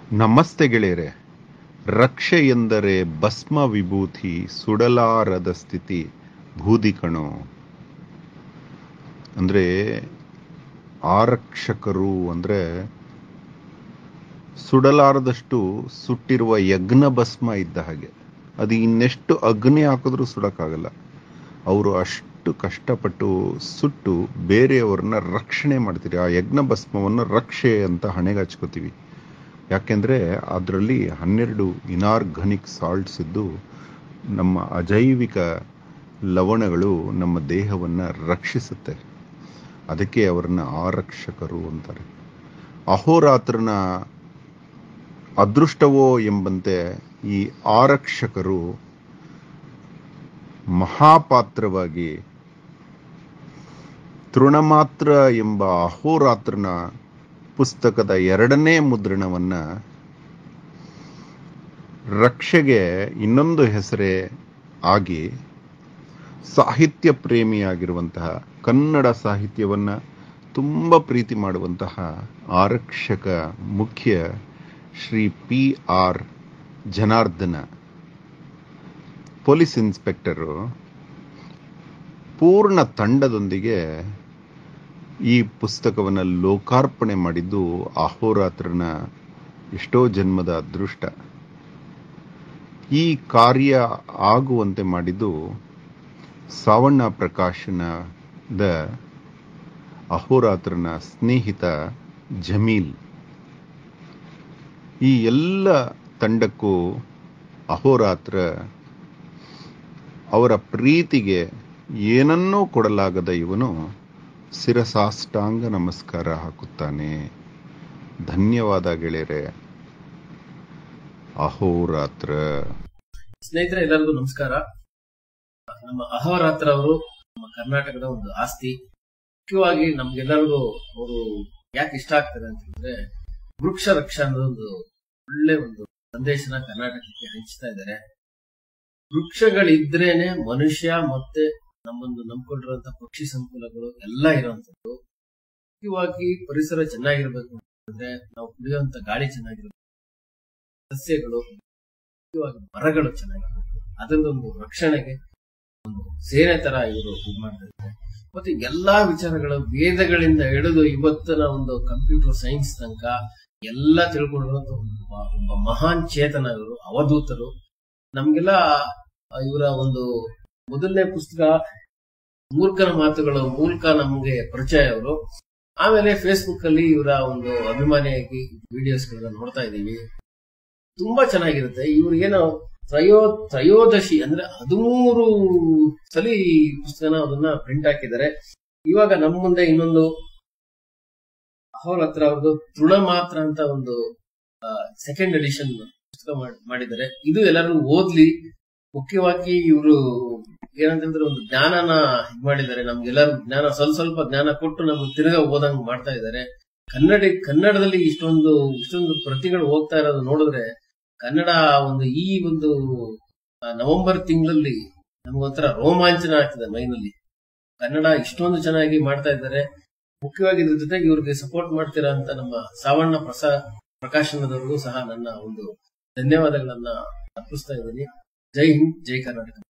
ನಮಸ್ತೆ ಗೆಳೆಯರೆ ರಕ್ಷೆ ಎಂದರೆ ಭಸ್ಮ ವಿಭೂತಿ ಸುಡಲಾರದ ಸ್ಥಿತಿ ಬೂದಿ ಕಣೋ ಅಂದ್ರೆ ಆರಕ್ಷಕರು ಅಂದ್ರೆ ಸುಡಲಾರದಷ್ಟು ಸುಟ್ಟಿರುವ ಯಜ್ಞ ಭಸ್ಮ ಇದ್ದ ಹಾಗೆ ಅದು ಇನ್ನೆಷ್ಟು ಅಗ್ನಿ ಹಾಕಿದ್ರೂ ಸುಡಕ್ಕಾಗಲ್ಲ ಅವರು ಅಷ್ಟು ಕಷ್ಟಪಟ್ಟು ಸುಟ್ಟು ಬೇರೆಯವ್ರನ್ನ ರಕ್ಷಣೆ ಮಾಡ್ತೀರಿ ಆ ಯಜ್ಞ ಭಸ್ಮವನ್ನು ರಕ್ಷೆ ಅಂತ ಹಣೆಗೆ ಹಚ್ಕೋತೀವಿ ಯಾಕೆಂದ್ರೆ ಅದರಲ್ಲಿ ಹನ್ನೆರಡು ಇನಾರ್ಗಾನಿಕ್ ಸಾಲ್ಟ್ಸ್ ಇದ್ದು ನಮ್ಮ ಅಜೈವಿಕ ಲವಣಗಳು ನಮ್ಮ ದೇಹವನ್ನ ರಕ್ಷಿಸುತ್ತೆ ಅದಕ್ಕೆ ಅವರನ್ನ ಆರಕ್ಷಕರು ಅಂತಾರೆ ಅಹೋರಾತ್ರನ ಅದೃಷ್ಟವೋ ಎಂಬಂತೆ ಈ ಆರಕ್ಷಕರು ಮಹಾಪಾತ್ರವಾಗಿ ತೃಣಮಾತ್ರ ಎಂಬ ಅಹೋರಾತ್ರನ ಪುಸ್ತಕದ ಎರಡನೇ ಮುದ್ರಣವನ್ನ ರಕ್ಷೆಗೆ ಇನ್ನೊಂದು ಹೆಸರೇ ಆಗಿ ಸಾಹಿತ್ಯ ಪ್ರೇಮಿಯಾಗಿರುವಂತಹ ಕನ್ನಡ ಸಾಹಿತ್ಯವನ್ನ ತುಂಬ ಪ್ರೀತಿ ಮಾಡುವಂತಹ ಆರಕ್ಷಕ ಮುಖ್ಯ Shri P R Janardhana police inspector ಪೂರ್ಣ ತಂಡದೊಂದಿಗೆ ಈ ಪುಸ್ತಕವನ್ನು ಲೋಕಾರ್ಪಣೆ ಮಾಡಿದ್ದು ಅಹೋರಾತ್ರನ ಎಷ್ಟೋ ಜನ್ಮದ ಅದೃಷ್ಟ ಈ ಕಾರ್ಯ ಆಗುವಂತೆ ಮಾಡಿದ್ದು ಸಾವಣ್ಣ ಪ್ರಕಾಶನದ ಅಹೋರಾತ್ರನ ಸ್ನೇಹಿತ ಜಮೀಲ್ ಈ ಎಲ್ಲ ತಂಡಕ್ಕೂ ಅಹೋರಾತ್ರ ಅವರ ಪ್ರೀತಿಗೆ ಏನನ್ನೂ ಕೊಡಲಾಗದ ಇವನು ಶಿರಸಾಷ್ಟಾಂಗ ನಮಸ್ಕಾರ ಹಾಕುತ್ತಾನೆ ಧನ್ಯವಾದ ಗೆಳೆಯರೆ ಅಹೋರಾತ್ರ ಸ್ನೇಹಿತರೆ ಎಲ್ಲರಿಗೂ ನಮಸ್ಕಾರ ನಮ್ಮ ಅಹೋರಾತ್ರ ಅವರು ನಮ್ಮ ಕರ್ನಾಟಕದ ಒಂದು ಆಸ್ತಿ ಮುಖ್ಯವಾಗಿ ನಮ್ಗೆಲ್ಲರಿಗೂ ಅವರು ಯಾಕೆ ಇಷ್ಟ ಆಗ್ತಾರೆ ಅಂತ ಹೇಳಿದ್ರೆ ವೃಕ್ಷ ರಕ್ಷಾ ಅನ್ನೋದೊಂದು ಒಳ್ಳೆ ಒಂದು ಸಂದೇಶನ ಕರ್ನಾಟಕಕ್ಕೆ ಹಂಚ್ತಾ ಇದ್ದಾರೆ ವೃಕ್ಷಗಳಿದ್ರೇನೆ ಮನುಷ್ಯ ಮತ್ತೆ ನಮ್ಮೊಂದು ನಂಬ್ಕೊಂಡಿರುವಂತ ಪಕ್ಷಿ ಸಂಕುಲಗಳು ಎಲ್ಲ ಇರುವಂತದ್ದು ಮುಖ್ಯವಾಗಿ ಪರಿಸರ ಚೆನ್ನಾಗಿರ್ಬೇಕು ಅಂತಂದ್ರೆ ನಾವು ಕುಡಿಯುವಂತ ಗಾಳಿ ಚೆನ್ನಾಗಿರ್ಬೇಕು ಸಸ್ಯಗಳು ಮುಖ್ಯವಾಗಿ ಮರಗಳು ಚೆನ್ನಾಗಿರ್ಬೇಕು ಅದರದೊಂದು ರಕ್ಷಣೆಗೆ ಒಂದು ಸೇನೆ ತರ ಇವರು ಇದು ಮಾಡ್ತಾ ಇದ್ದಾರೆ ಮತ್ತೆ ಎಲ್ಲಾ ವಿಚಾರಗಳು ವೇದಗಳಿಂದ ಹಿಡಿದು ಇವತ್ತಿನ ಒಂದು ಕಂಪ್ಯೂಟರ್ ಸೈನ್ಸ್ ತನಕ ಎಲ್ಲ ತಿಳ್ಕೊಂಡಿರುವಂತ ಒಬ್ಬ ಒಬ್ಬ ಮಹಾನ್ ಚೇತನ ಇವರು ಅವಧೂತರು ನಮ್ಗೆಲ್ಲ ಇವರ ಒಂದು ಮೊದಲನೇ ಪುಸ್ತಕ ಮೂರ್ಖನ ಮಾತುಗಳ ಮೂಲಕ ನಮಗೆ ಪರಿಚಯ ಅವರು ಆಮೇಲೆ ಫೇಸ್ಬುಕ್ ಅಲ್ಲಿ ಇವರ ಒಂದು ಅಭಿಮಾನಿಯಾಗಿ ವಿಡಿಯೋಸ್ ಗಳನ್ನ ನೋಡ್ತಾ ಇದೀವಿ ತುಂಬಾ ಚೆನ್ನಾಗಿರುತ್ತೆ ಇವ್ರು ಏನೋ ತ್ರಯೋ ತ್ರಯೋದಶಿ ಅಂದ್ರೆ ಹದಿಮೂರು ಸಲಿ ಈ ಪುಸ್ತಕನ ಅದನ್ನ ಪ್ರಿಂಟ್ ಹಾಕಿದ್ದಾರೆ ಇವಾಗ ನಮ್ಮ ಮುಂದೆ ಇನ್ನೊಂದು ಅಹೋರಾತ್ರ ಅವ್ರದ್ದು ತೃಣ ಮಾತ್ರ ಅಂತ ಒಂದು ಸೆಕೆಂಡ್ ಎಡಿಷನ್ ಪುಸ್ತಕ ಮಾಡ್- ಮಾಡಿದ್ದಾರೆ ಇದು ಎಲ್ಲರೂ ಓದ್ಲಿ ಮುಖ್ಯವಾಗಿ ಇವರು ಏನಂತಂದ್ರೆ ಒಂದು ಜ್ಞಾನನ ಇದ್ ಮಾಡಿದ್ದಾರೆ ನಮ್ಗೆಲ್ಲರೂ ಜ್ಞಾನ ಸ್ವಲ್ಪ ಸ್ವಲ್ಪ ಜ್ಞಾನ ಕೊಟ್ಟು ನಮ್ಗೆ ತಿರ್ಗಾ ಓದಂಗ್ ಮಾಡ್ತಾ ಇದ್ದಾರೆ ಕನ್ನಡ ಕನ್ನಡದಲ್ಲಿ ಇಷ್ಟೊಂದು ಇಷ್ಟೊಂದು ಪ್ರತಿಗಳು ಹೋಗ್ತಾ ಇರೋದು ನೋಡಿದ್ರೆ ಕನ್ನಡ ಒಂದು ಈ ಒಂದು ಆ, ನವೆಂಬರ್ ತಿಂಗಳಲ್ಲಿ ನಮ್ಗೊಂಥರ ರೋಮಾಂಚನ ಆಗ್ತದೆ ಮೈನಲ್ಲಿ ಕನ್ನಡ ಇಷ್ಟೊಂದು ಚೆನ್ನಾಗಿ ಮಾಡ್ತಾ ಇದ್ದಾರೆ ಮುಖ್ಯವಾಗಿ ಇದ್ರ ಜೊತೆಗೆ ಇವ್ರಿಗೆ ಸಪೋರ್ಟ್ ಮಾಡ್ತೀರಾ ಅಂತ ನಮ್ಮ ಸಾವಣ್ಣ ಪ್ರಸಾ ಪ್ರಕಾಶನದವರಿಗೂ ಸಹ ನನ್ನ ಒಂದು ಧನ್ಯವಾದಗಳನ್ನ ಅರ್ಪಿಸ್ತಾ ಇದ್ದೀನಿ ಜೈ ಹಿಂದ್ ಜೈ ಕರ್ನಾಟಕ